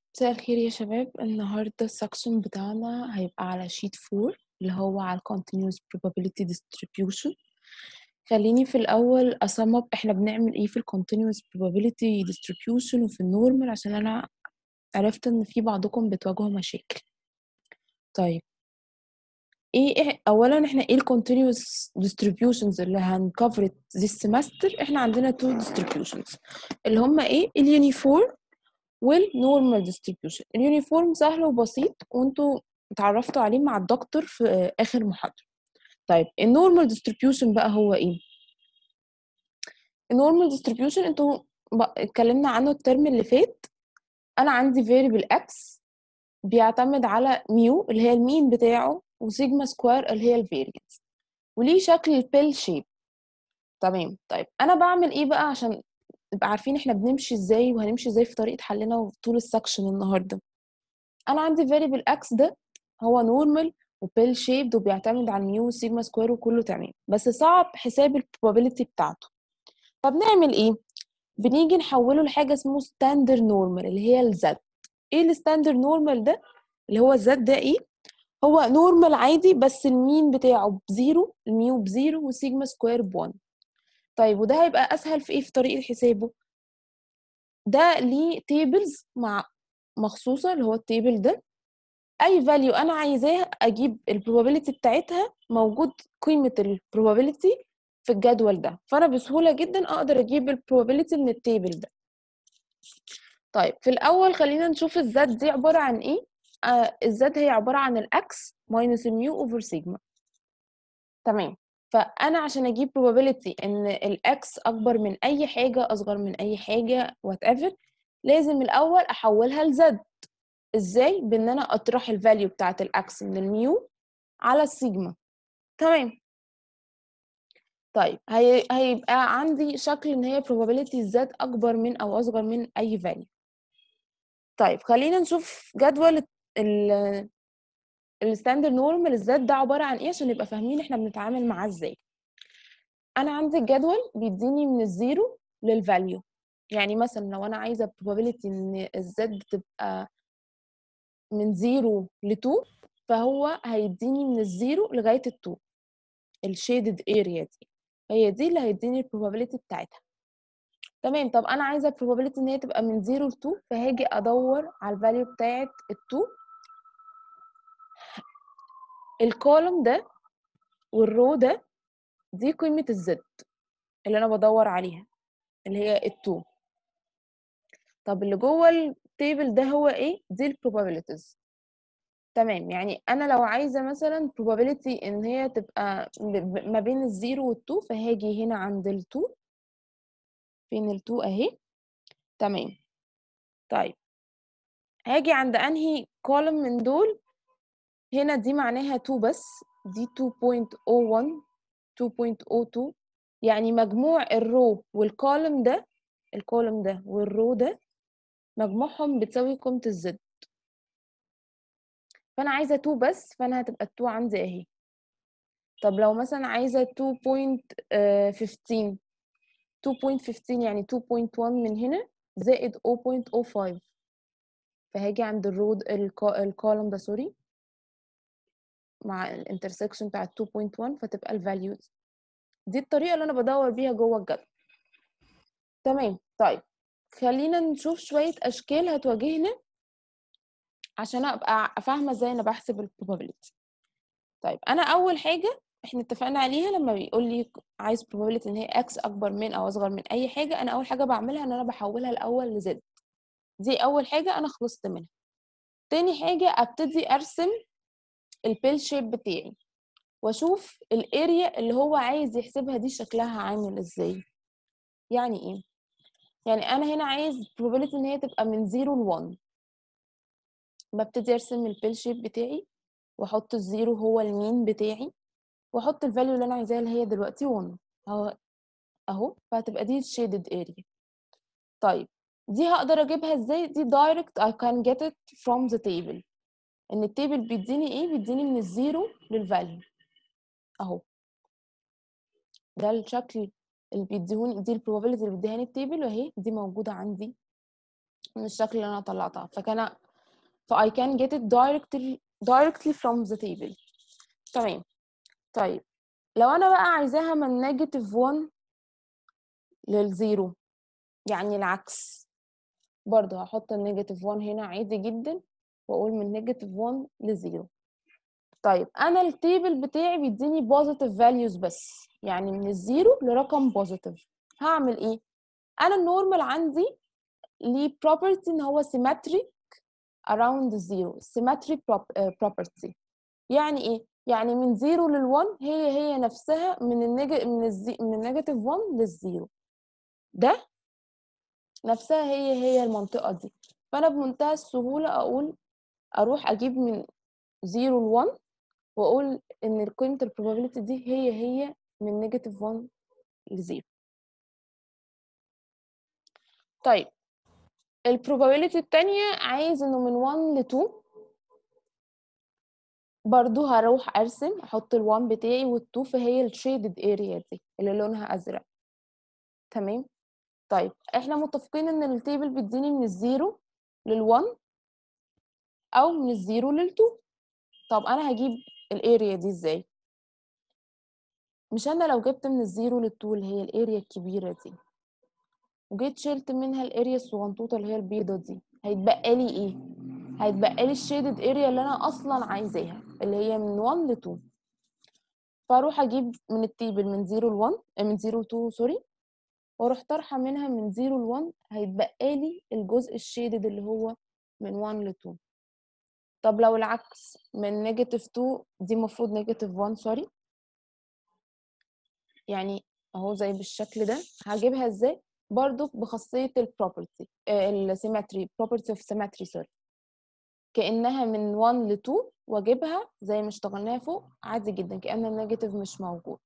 مساء الخير يا شباب النهاردة السكشن بتاعنا هيبقى على شيت 4 اللي هو على continuous probability distribution خليني في الأول أصمم إحنا بنعمل إيه في ال continuous probability distribution وفي النورمال عشان أنا عرفت إن في بعضكم بتواجهوا مشاكل طيب إيه إيه- أولا إحنا إيه ال continuous distributions اللي هنكفر this semester إحنا عندنا two distributions اللي هما إيه اليونيفورم والنورمال ديستريبيوشن اليونيفورم سهل وبسيط وانتوا اتعرفتوا عليه مع الدكتور في اخر محاضره طيب النورمال ديستريبيوشن بقى هو ايه النورمال ديستريبيوشن انتوا ب- اتكلمنا عنه الترم اللي فات انا عندي فيريبل اكس بيعتمد على ميو اللي هي المين بتاعه وسيجما سكوير اللي هي الفيرينس وليه شكل البيل شيب تمام طيب انا بعمل ايه بقى عشان نبقى عارفين احنا بنمشي ازاي وهنمشي ازاي في طريقه حلنا طول السكشن النهارده انا عندي variable x ده هو نورمال وبيل شيبد وبيعتمد على الميو والسيجما سكوير وكله تمام بس صعب حساب البروبابيلتي بتاعته فبنعمل ايه بنيجي نحوله لحاجه اسمه ستاندر نورمال اللي هي الزد ايه الستاندر نورمال ده اللي هو الزد ده ايه هو نورمال عادي بس المين بتاعه بزيرو الميو بزيرو والسيجما سكوير بوان طيب وده هيبقى اسهل في ايه في طريقه حسابه ده ليه تيبلز مع مخصوصه اللي هو التيبل ده اي فاليو انا عايزاه اجيب البروبابيلتي بتاعتها موجود قيمه البروبابيلتي في الجدول ده فانا بسهوله جدا اقدر اجيب البروبابيلتي من التيبل ده طيب في الاول خلينا نشوف الزد دي عباره عن ايه آه الزد هي عباره عن الاكس ماينس الميو اوفر سيجما تمام فانا عشان اجيب probability ان الاكس اكبر من اي حاجه اصغر من اي حاجه وات ايفر لازم الاول احولها لزد ازاي بان انا اطرح الفاليو بتاعه الاكس من الميو على السيجما تمام طيب هي... هيبقى عندي شكل ان هي probability زد اكبر من او اصغر من اي value طيب خلينا نشوف جدول ال الستاندرد نورمال الزد ده عباره عن ايه عشان نبقى فاهمين احنا بنتعامل معاه ازاي انا عندي الجدول بيديني من الزيرو للفاليو يعني مثلا لو انا عايزه probability ان الزد تبقى من 0 ل 2 فهو هيديني من الزيرو لغايه ال 2 الشيدد اريا دي هي دي اللي هيديني البروبابيلتي بتاعتها تمام طب انا عايزه البروبابيلتي ان هي تبقى من 0 ل 2 فهاجي ادور على الفاليو بتاعت ال 2 الكولوم ده والرو ده دي قيمه الزد اللي انا بدور عليها اللي هي ال 2 طب اللي جوه التيبل ده هو ايه دي البروبابيلتيز تمام يعني انا لو عايزه مثلا probability ان هي تبقى ب- ب- ما بين الزيرو والتو فهاجي هنا عند التو فين التو اهي تمام طيب هاجي عند انهي كولوم من دول هنا دي معناها 2 بس دي 2.01 2.02 يعني مجموع الرو والكولوم ده الكولوم ده والرو ده مجموعهم بتساوي قيمة الزد فانا عايزة 2 بس فانا هتبقى ال 2 عندي اهي طب لو مثلا عايزة 2.15 2.15 يعني 2.1 من هنا زائد 0.05 فهاجي عند الرود الكولوم ده سوري مع الانترسكشن بتاع 2.1 فتبقى الفاليوز دي الطريقة اللي أنا بدور بيها جوه الجدول تمام طيب خلينا نشوف شوية أشكال هتواجهنا عشان أبقى فاهمة ازاي أنا بحسب البروبابيلتي طيب أنا أول حاجة احنا اتفقنا عليها لما بيقول لي عايز probability ان هي x اكبر من او اصغر من اي حاجه انا اول حاجه بعملها ان انا بحولها الاول لزد دي اول حاجه انا خلصت منها تاني حاجه ابتدي ارسم البيل شيب بتاعي واشوف الاريا اللي هو عايز يحسبها دي شكلها عامل ازاي يعني ايه يعني انا هنا عايز probability ان هي تبقى من 0 ل 1 ببتدي ارسم البيل شيب بتاعي واحط الزيرو هو المين بتاعي واحط الفاليو اللي انا عايزاها اللي هي دلوقتي 1 اهو اهو فهتبقى دي shaded area طيب دي هقدر اجيبها ازاي دي direct I can get it from the table ان التيبل بيديني ايه بيديني من الزيرو للفاليو اهو ده الشكل اللي بيديهوني دي البروبابيلتي اللي بيديهاني التيبل وهي دي موجوده عندي من الشكل اللي انا طلعتها فكان ف I can get it directly directly from the table تمام طيب لو انا بقى عايزاها من نيجاتيف 1 للزيرو يعني العكس برضه هحط النيجاتيف 1 هنا عادي جدا واقول من نيجاتيف 1 لزيرو طيب انا التيبل بتاعي بيديني بوزيتيف فاليوز بس يعني من الزيرو لرقم بوزيتيف هعمل ايه انا النورمال عندي ليه property ان هو symmetric around zero symmetry prop- property يعني ايه يعني من 0 لل 1 هي هي نفسها من النيج من الزي من النيجاتيف 1 للزيرو ده نفسها هي هي المنطقة دي فأنا بمنتهى السهولة أقول أروح أجيب من 0 ل 1 وأقول إن قيمة ال probability دي هي هي من نيجاتيف 1 ل 0 طيب ال probability التانية عايز إنه من 1 ل 2 برضو هروح ارسم احط ال1 بتاعي وال2 فهي الشيدد اريا دي اللي لونها ازرق تمام طيب احنا متفقين ان التيبل بيديني من الزيرو لل1 او من الزيرو لل2 طب انا هجيب الاريا دي ازاي مش انا لو جبت من الزيرو لل2 اللي هي الاريا الكبيره دي وجيت شلت منها الاريا الصغنطوطه اللي هي البيضه دي هيتبقى لي ايه هيتبقى لي الشيدد اريا اللي انا اصلا عايزاها اللي هي من 1 ل 2 فاروح اجيب من التيبل من 0 ل 1 من 0 ل 2 سوري واروح طرحه منها من 0 ل 1 هيتبقى لي الجزء الشيدد اللي هو من 1 ل 2 طب لو العكس من نيجاتيف 2 دي المفروض نيجاتيف 1 سوري يعني اهو زي بالشكل ده هجيبها ازاي برضو بخاصيه البروبرتي السيمتري بروبرتي اوف سيمتري سوري كانها من 1 ل 2 واجيبها زي ما اشتغلناها فوق عادي جدا كان النيجاتيف مش موجود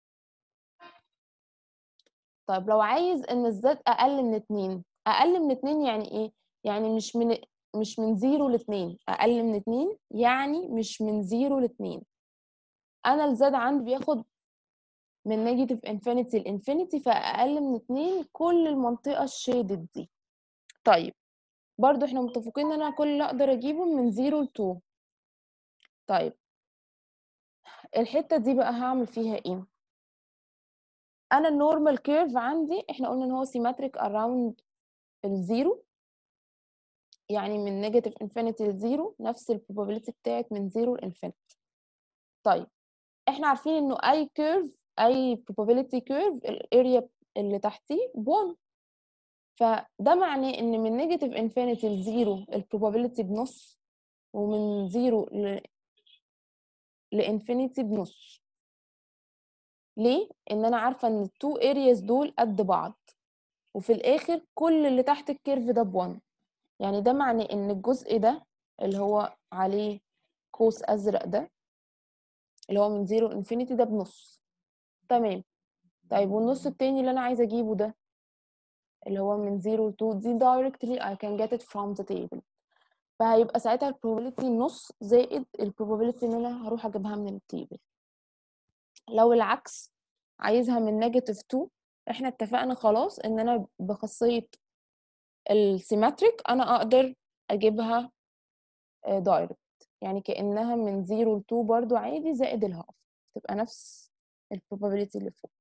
طيب لو عايز ان الزد اقل من 2 اقل من 2 يعني ايه يعني مش من مش من 0 ل 2 اقل من 2 يعني مش من 0 ل 2 انا الزد عندي بياخد من نيجاتيف انفينيتي لانفينيتي فاقل من 2 كل المنطقه الشيدد دي طيب برضو احنا متفقين ان انا كل اللي اقدر اجيبه من 0 ل 2 طيب الحته دي بقى هعمل فيها ايه انا النورمال كيرف عندي احنا قلنا ان هو سيمتريك اراوند الزيرو يعني من نيجاتيف انفينيتي لزيرو نفس البروبابيلتي بتاعت من زيرو لانفينيتي طيب احنا عارفين انه اي كيرف اي probability كيرف الاريا اللي تحتيه ب1 فده معناه ان من نيجاتيف انفينيتي لزيرو البروبابيلتي بنص ومن زيرو ل لانفينيتي بنص ليه ان انا عارفه ان التو ارياز دول قد بعض وفي الاخر كل اللي تحت الكيرف ده ب1 يعني ده معناه ان الجزء ده اللي هو عليه قوس ازرق ده اللي هو من زيرو انفينيتي ده بنص تمام طيب والنص التاني اللي انا عايزه اجيبه ده اللي هو من 0 ل 2 دي directly I can get it from the table فهيبقى ساعتها ال probability نص زائد ال probability ان انا هروح اجيبها من التيبل لو العكس عايزها من نيجاتيف 2 احنا اتفقنا خلاص ان انا بخاصية السيمتريك انا اقدر اجيبها دايركت يعني كأنها من 0 ل 2 برضو عادي زائد الهاف تبقى نفس ال probability اللي فوق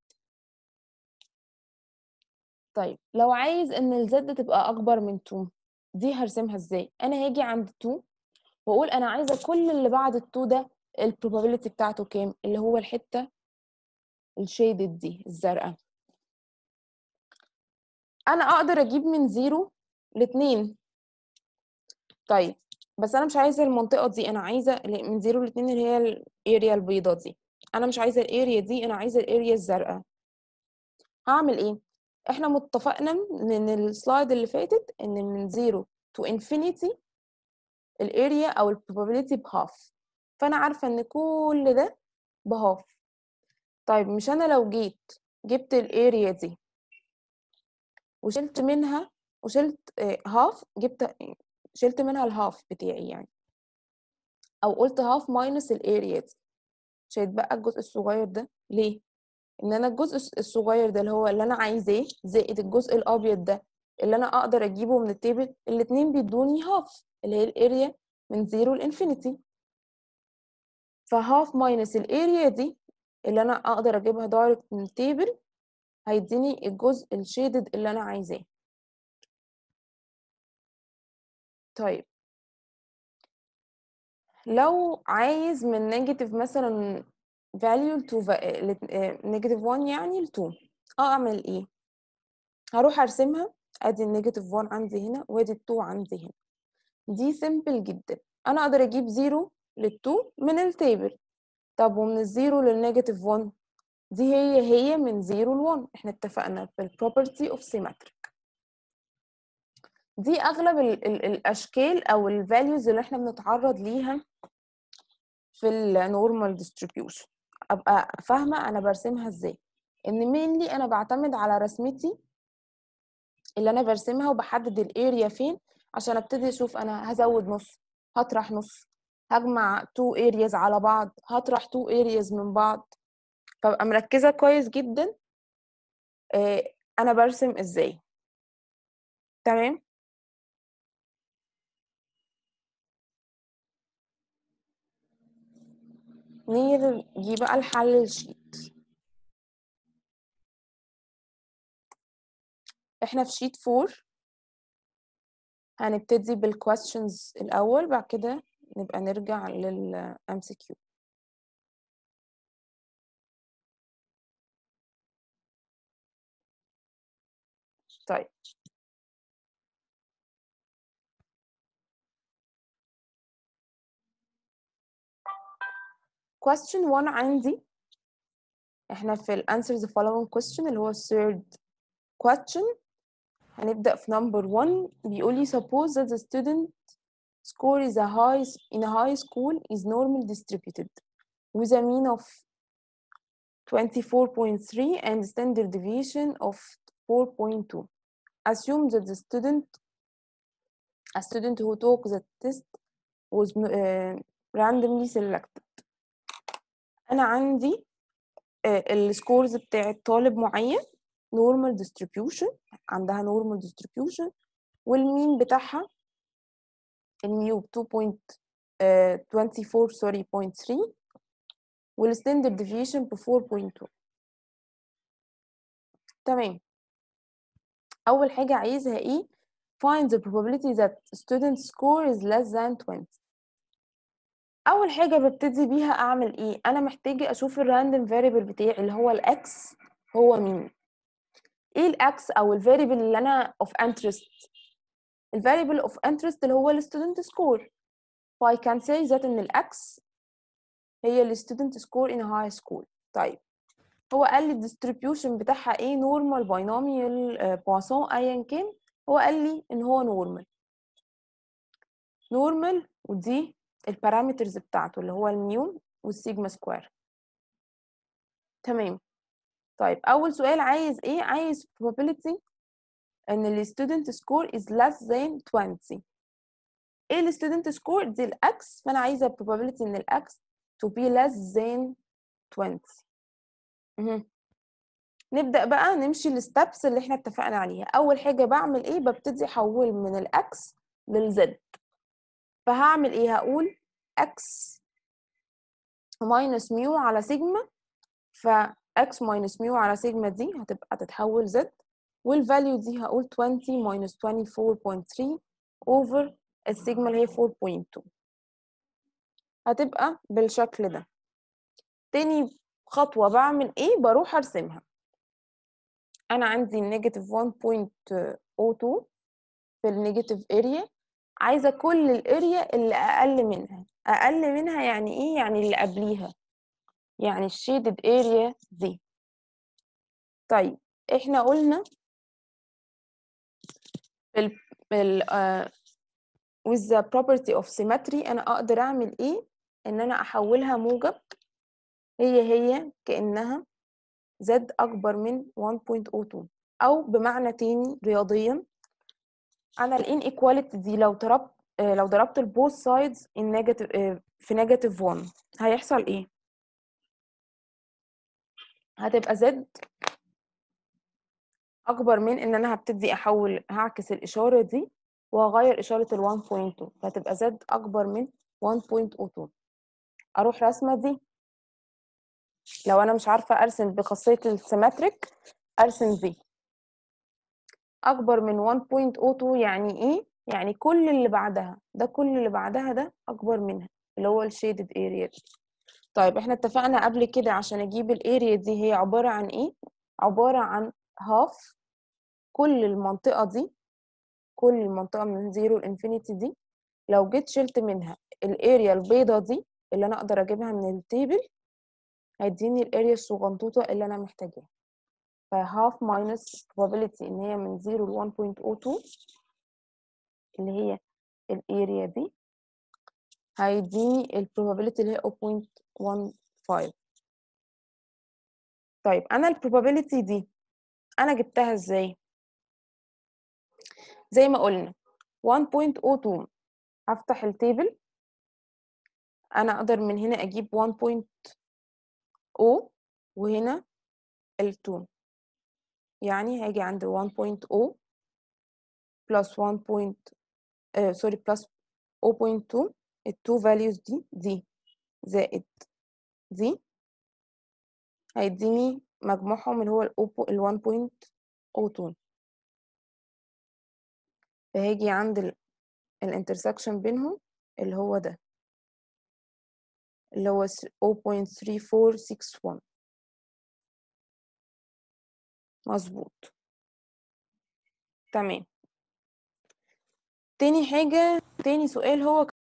طيب لو عايز ان الزد تبقى اكبر من 2 دي هرسمها ازاي انا هاجي عند 2 واقول انا عايزه كل اللي بعد ال 2 ده البروبابيلتي بتاعته كام اللي هو الحته الشيدد دي الزرقاء انا اقدر اجيب من 0 ل 2 طيب بس انا مش عايزه المنطقه دي انا عايزه من 0 ل 2 اللي هي الاريا البيضاء دي انا مش عايزه الاريا دي انا عايزه الاريا الزرقاء هعمل ايه احنا متفقنا من السلايد اللي فاتت ان من 0 to infinity الاريا او البروبابيلتي بهاف فانا عارفه ان كل ده بهاف طيب مش انا لو جيت جبت الاريا دي وشلت منها وشلت هاف جبت شلت منها الهاف بتاعي يعني او قلت هاف ماينس الاريا دي مش هيتبقى الجزء الصغير ده ليه ان انا الجزء الصغير ده اللي هو اللي انا عايزاه زائد الجزء الابيض ده اللي انا اقدر اجيبه من التيبل الاتنين بيدوني هاف اللي هي الاريا من زيرو لانفينيتي فهاف ماينس الاريا دي اللي انا اقدر اجيبها دايركت من التيبل هيديني الجزء الشيدد اللي انا عايزاه طيب لو عايز من نيجاتيف مثلا value to نيجاتيف 1 يعني ل 2 اعمل ايه هروح ارسمها ادي النيجاتيف 1 عندي هنا وادي ال 2 عندي هنا دي سيمبل جدا انا اقدر اجيب 0 لل 2 من التيبل طب ومن الزيرو للنيجاتيف 1 دي هي هي من 0 ل 1 احنا اتفقنا في البروبرتي اوف سيمتريك دي اغلب ال ال الاشكال او الفاليوز اللي احنا بنتعرض ليها في النورمال ديستريبيوشن ابقى فاهمه انا برسمها ازاي ان مينلي انا بعتمد على رسمتي اللي انا برسمها وبحدد الاريا فين عشان ابتدي اشوف انا هزود نص هطرح نص هجمع تو areas على بعض هطرح تو areas من بعض فابقى مركزه كويس جدا آه انا برسم ازاي تمام نيجي بقى لحل الشيت احنا في شيت 4 هنبتدي بالكويستشنز الاول بعد كده نبقى نرجع لل MCQ طيب question 1 عندي احنا في ال answer the following question اللي هو third question هنبدأ في number 1 بيقول لي suppose that the student score is a high in a high school is normally distributed with a mean of 24.3 and standard deviation of 4.2 assume that the student a student who took the test was uh, randomly selected انا عندي السكورز بتاعت طالب معين normal distribution عندها normal distribution والمين بتاعها الميو ب 2.24 سوري 0.3 والستاندرد ديفيشن ب 4.2 تمام اول حاجه عايزها ايه find the probability that student score is less than 20 اول حاجه ببتدي بيها اعمل ايه انا محتاجه اشوف الراندوم فاريبل بتاعي اللي هو الاكس هو مين ايه الاكس او الفاريبل اللي انا of interest الفاريبل of interest اللي هو الستودنت سكور ف I can say that ان الاكس هي الستودنت سكور in high school طيب هو قال لي الديستريبيوشن بتاعها ايه نورمال باينوميال بواسون ايا كان هو قال لي ان هو نورمال نورمال ودي البارامترز بتاعته اللي هو الميو والسيجما سكوير تمام طيب اول سؤال عايز ايه عايز probability ان ال student score is less than 20 ايه ال student score دي الاكس فانا عايزه probability ان الاكس to be less than 20 مه. نبدا بقى نمشي الستبس اللي احنا اتفقنا عليها اول حاجه بعمل ايه ببتدي احول من الاكس للزد فهعمل ايه هقول اكس ماينس ميو على سيجما ف x ماينس ميو على سيجما دي هتبقى تتحول z والفاليو دي هقول 20 ماينس 24.3 اوفر السيجما اللي هي 4.2 هتبقى بالشكل ده تاني خطوة بعمل ايه بروح ارسمها انا عندي النيجاتيف 1.02 في النيجاتيف اريا عايزة كل الاريا اللي اقل منها اقل منها يعني ايه يعني اللي قبليها يعني الشيدد اريا دي طيب احنا قلنا ال ال uh, with the property of symmetry انا اقدر اعمل ايه ان انا احولها موجب هي هي كانها z اكبر من 1.02 او بمعنى تاني رياضيا انا ال inequality دي لو ضربت لو ضربت ال both sides in negative في negative 1 هيحصل ايه هتبقى z اكبر من ان انا هبتدي احول هعكس الاشاره دي وهغير اشاره ال 1.2 فهتبقى زد اكبر من 1.02 اروح رسمه دي لو انا مش عارفه ارسم بخاصيه السيمتريك ارسم دي اكبر من 1.02 يعني ايه يعني كل اللي بعدها ده كل اللي بعدها ده اكبر منها اللي هو الشيدد اريا طيب احنا اتفقنا قبل كده عشان اجيب الاريا دي هي عباره عن ايه عباره عن هاف كل المنطقه دي كل المنطقه من زيرو لانفينيتي دي لو جيت شلت منها الاريا البيضه دي اللي انا اقدر اجيبها من التيبل هيديني الاريا الصغنطوطه اللي انا محتاجاها ف half minus probability ان هي من 0 ل 1.02 اللي هي الاريا دي هيديني ال probability اللي هي 0.15 طيب انا ال probability دي انا جبتها ازاي زي ما قلنا 1.02 هفتح التيبل انا اقدر من هنا اجيب 1.0 وهنا ال2 يعني هاجي عند 1.0 plus 1. point آه سوري plus 0.2 ال 2 values دي دي زائد دي هيديني مجموعهم اللي هو ال 1.02 فهاجي عند الانترسكشن بينهم اللي هو ده اللي هو 0.3461 مظبوط تمام تاني حاجة تاني سؤال هو